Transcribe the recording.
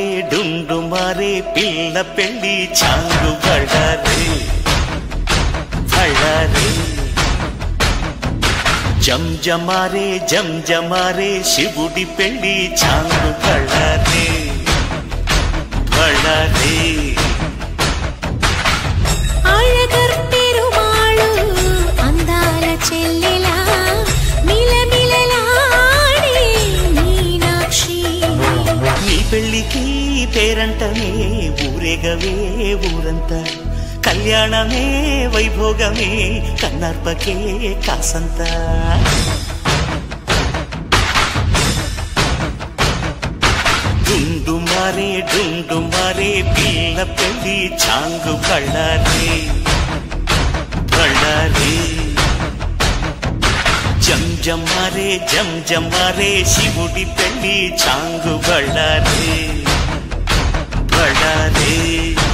మారే డుండు మారే పిల్ల పెళ్ళి చాంగు బళ్ళారే బళ్ళారే జం జమారే జం జమారే శివుడి పెళ్ళి చాంగు బళ్ళారే బళ్ళారే అழகర్ పెరుమాళు అందాల చెల్లెలా మిలమిలలాడే మీనాక్షి నీ పెళ్ళికి పేరంటమే ఊరేగవే ఊరంతా కళ్యాణమే వైభోగమే కన్నార్పకే కాసంత డుండు మారే డుండు మారే పిల్ల పెళ్ళి చాంగు కళ్ళారే కళ్ళారే జం జమారే జం జమారే శివుడి పెళ్ళి చాంగు బళ్ళారే బళ్ళారే